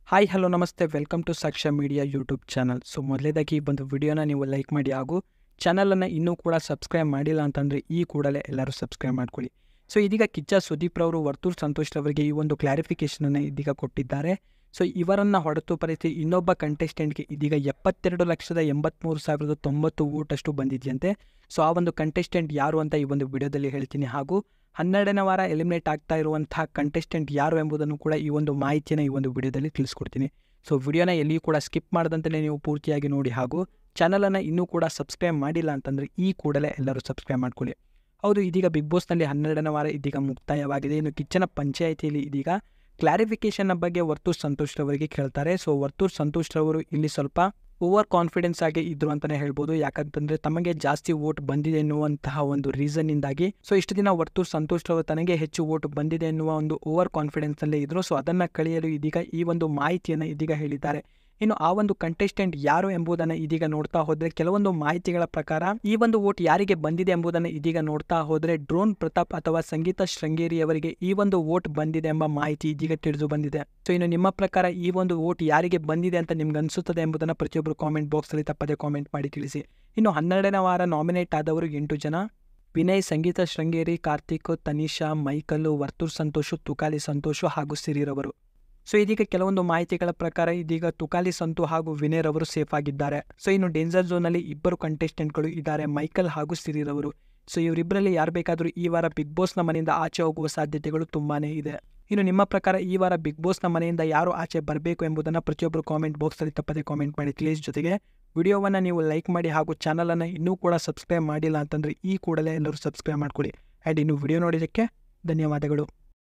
hi hello ನಮಸ್ತೆ welcome to Sakshya media YouTube channel so ಮೊದಲೇದಾಗಿ ಈ ಒಂದು ವಿಡಿಯೋನ ನೀವು ಲೈಕ್ ಮಾಡಿ ಹಾಗೂ ಚಾನಲನ್ನು ಇನ್ನೂ ಕೂಡ ಸಬ್ಸ್ಕ್ರೈಬ್ ಮಾಡಿಲ್ಲ ಅಂತಂದರೆ ಈ ಕೂಡಲೇ ಎಲ್ಲರೂ ಸಬ್ಸ್ಕ್ರೈಬ್ ಮಾಡ್ಕೊಳ್ಳಿ ಸೊ ಇದೀಗ ಕಿಚ್ಚ ಸುದೀಪ್ ರವರು ವರ್ತೂರ್ ಸಂತೋಷ್ ರವರಿಗೆ ಈ ಒಂದು ಕ್ಲಾರಿಫಿಕೇಷನನ್ನು ಇದೀಗ ಕೊಟ್ಟಿದ್ದಾರೆ ಸೊ ಇವರನ್ನು ಹೊರತುಪಡಿಸಿ ಇನ್ನೊಬ್ಬ ಕಂಟೆಸ್ಟೆಂಟ್ಗೆ ಇದೀಗ ಎಪ್ಪತ್ತೆರಡು ಲಕ್ಷದ ಎಂಬತ್ತ್ಮೂರು ಸಾವಿರದ ತೊಂಬತ್ತು ಓಟಷ್ಟು ಬಂದಿದೆಯಂತೆ ಸೊ ಆ ಒಂದು ಕಂಟೆಸ್ಟೆಂಟ್ ಯಾರು ಅಂತ ಈ ಒಂದು ವಿಡಿಯೋದಲ್ಲಿ ಹೇಳ್ತೀನಿ ಹಾಗೂ ಹನ್ನೆರಡನೇ ವಾರ ಎಲಿಮಿನೇಟ್ ಆಗ್ತಾ ಇರುವಂತಹ ಕಂಟೆಸ್ಟೆಂಟ್ ಯಾರು ಎಂಬುದನ್ನು ಕೂಡ ಈ ಒಂದು ಮಾಹಿತಿಯನ್ನು ಈ ಒಂದು ವಿಡಿಯೋದಲ್ಲಿ ತಿಳಿಸ್ಕೊಡ್ತೀನಿ ಸೊ ವಿಡಿಯೋನ ಎಲ್ಲಿಯೂ ಕೂಡ ಸ್ಕಿಪ್ ಮಾಡದಂತೆ ನೀವು ಪೂರ್ತಿಯಾಗಿ ನೋಡಿ ಹಾಗೂ ಚಾನಲನ್ನು ಇನ್ನೂ ಕೂಡ ಸಬ್ಸ್ಕ್ರೈಬ್ ಮಾಡಿಲ್ಲ ಅಂತಂದರೆ ಈ ಕೂಡಲೇ ಎಲ್ಲರೂ ಸಬ್ಸ್ಕ್ರೈಬ್ ಮಾಡ್ಕೊಳ್ಳಿ ಹೌದು ಇದೀಗ ಬಿಗ್ ಬಾಸ್ನಲ್ಲಿ ಹನ್ನೆರಡನೇ ವಾರ ಇದೀಗ ಮುಕ್ತಾಯವಾಗಿದೆ ಇನ್ನು ಕಿಚ್ಚನ ಪಂಚಾಯಿತಿಯಲ್ಲಿ ಇದೀಗ ಕ್ಲಾರಿಫಿಕೇಷನ್ನ ಬಗ್ಗೆ ವರ್ತೂರ್ ಸಂತೋಷ್ ರವರಿಗೆ ಕೇಳ್ತಾರೆ ಸೊ ವರ್ತೂರ್ ಸಂತೋಷ್ ರವರು ಇಲ್ಲಿ ಸ್ವಲ್ಪ ಓವರ್ ಕಾನ್ಫಿಡೆನ್ಸ್ ಆಗಿ ಇದ್ರು ಅಂತಾನೆ ಹೇಳ್ಬೋದು ಯಾಕಂತಂದ್ರೆ ತಮಗೆ ಜಾಸ್ತಿ ವೋಟ್ ಬಂದಿದೆ ಎನ್ನುವಂತಹ ಒಂದು ರೀಸನ್ನಿಂದಾಗಿ ಸೊ ಇಷ್ಟು ದಿನ ವರ್ತೂರ್ ಸಂತೋಷ್ ರವರು ತನಗೆ ಹೆಚ್ಚು ವೋಟ್ ಬಂದಿದೆ ಎನ್ನುವ ಒಂದು ಓವರ್ ಕಾನ್ಫಿಡೆನ್ಸ್ ಅಲ್ಲೇ ಇದ್ರು ಸೊ ಅದನ್ನ ಕಳೆಯಲು ಇದೀಗ ಈ ಒಂದು ಮಾಹಿತಿಯನ್ನು ಇದೀಗ ಹೇಳಿದ್ದಾರೆ ಇನ್ನು ಆ ಒಂದು ಕಂಟೆಸ್ಟೆಂಟ್ ಯಾರು ಎಂಬುದನ್ನು ಇದೀಗ ನೋಡ್ತಾ ಹೋದ್ರೆ ಕೆಲವೊಂದು ಮಾಹಿತಿಗಳ ಪ್ರಕಾರ ಈ ಒಂದು ವೋಟ್ ಯಾರಿಗೆ ಬಂದಿದೆ ಎಂಬುದನ್ನು ಇದೀಗ ನೋಡ್ತಾ ಹೋದ್ರೆ ಡ್ರೋನ್ ಪ್ರತಾಪ್ ಅಥವಾ ಸಂಗೀತ ಶೃಂಗೇರಿ ಅವರಿಗೆ ಈ ಒಂದು ವೋಟ್ ಬಂದಿದೆ ಎಂಬ ಮಾಹಿತಿ ಇದೀಗ ತಿಳಿದು ಬಂದಿದೆ ಸೊ ಇನ್ನು ನಿಮ್ಮ ಪ್ರಕಾರ ಈ ಒಂದು ವೋಟ್ ಯಾರಿಗೆ ಬಂದಿದೆ ಅಂತ ನಿಮ್ಗೆ ಅನಿಸುತ್ತದೆ ಎಂಬುದನ್ನು ಪ್ರತಿಯೊಬ್ಬರು ಕಾಮೆಂಟ್ ಬಾಕ್ಸಲ್ಲಿ ತಪ್ಪದೆ ಕಾಮೆಂಟ್ ಮಾಡಿ ತಿಳಿಸಿ ಇನ್ನು ಹನ್ನೆರಡನೇ ವಾರ ನಾಮಿನೇಟ್ ಆದವರು ಎಂಟು ಜನ ವಿನಯ್ ಸಂಗೀತ ಶೃಂಗೇರಿ ಕಾರ್ತಿಕ್ ತನಿಷಾ ಮೈಕಲ್ ವರ್ತೂರ್ ಸಂತೋಷು ತುಕಾಲಿ ಸಂತೋಷು ಹಾಗೂ ಸಿರಿರವರು ಸೊ ಇದೀಗ ಕೆಲವೊಂದು ಮಾಹಿತಿಗಳ ಪ್ರಕಾರ ಇದೀಗ ತುಕಾಲಿ ಸಂತು ಹಾಗೂ ವಿನಯ್ ರವರು ಸೇಫ್ ಆಗಿದ್ದಾರೆ ಸೊ ಇನ್ನು ಡೇಂಜರ್ ಝೋನಲ್ಲಿ ಇಬ್ಬರು ಕಂಟೆಸ್ಟೆಂಟ್ಗಳು ಇದ್ದಾರೆ ಮೈಕಲ್ ಹಾಗೂ ಸಿರಿರವರು ಸೊ ಇವರಿಬ್ಬರಲ್ಲಿ ಯಾರು ಬೇಕಾದರೂ ಈ ವಾರ ಬಿಗ್ ಬಾಸ್ನ ಮನೆಯಿಂದ ಆಚೆ ಹೋಗುವ ಸಾಧ್ಯತೆಗಳು ತುಂಬಾನೇ ಇದೆ ಇನ್ನು ನಿಮ್ಮ ಪ್ರಕಾರ ಈ ವಾರ ಬಿಗ್ ಬಾಸ್ನ ಮನೆಯಿಂದ ಯಾರು ಆಚೆ ಬರಬೇಕು ಎಂಬುದನ್ನು ಪ್ರತಿಯೊಬ್ಬರು ಕಾಮೆಂಟ್ ಬಾಕ್ಸಲ್ಲಿ ತಪ್ಪದೆ ಕಾಮೆಂಟ್ ಮಾಡಿ ತಿಳಿಸ್ ಜೊತೆಗೆ ವಿಡಿಯೋವನ್ನು ನೀವು ಲೈಕ್ ಮಾಡಿ ಹಾಗೂ ಚಾನಲನ್ನು ಇನ್ನೂ ಕೂಡ ಸಬ್ಸ್ಕ್ರೈಬ್ ಮಾಡಿಲ್ಲ ಅಂತಂದರೆ ಈ ಕೂಡಲೇ ಎಲ್ಲರೂ ಸಬ್ಸ್ಕ್ರೈಬ್ ಮಾಡ್ಕೊಳ್ಳಿ ಆ್ಯಂಡ್ ಇನ್ನು ವಿಡಿಯೋ ನೋಡಿದ್ದಕ್ಕೆ ಧನ್ಯವಾದಗಳು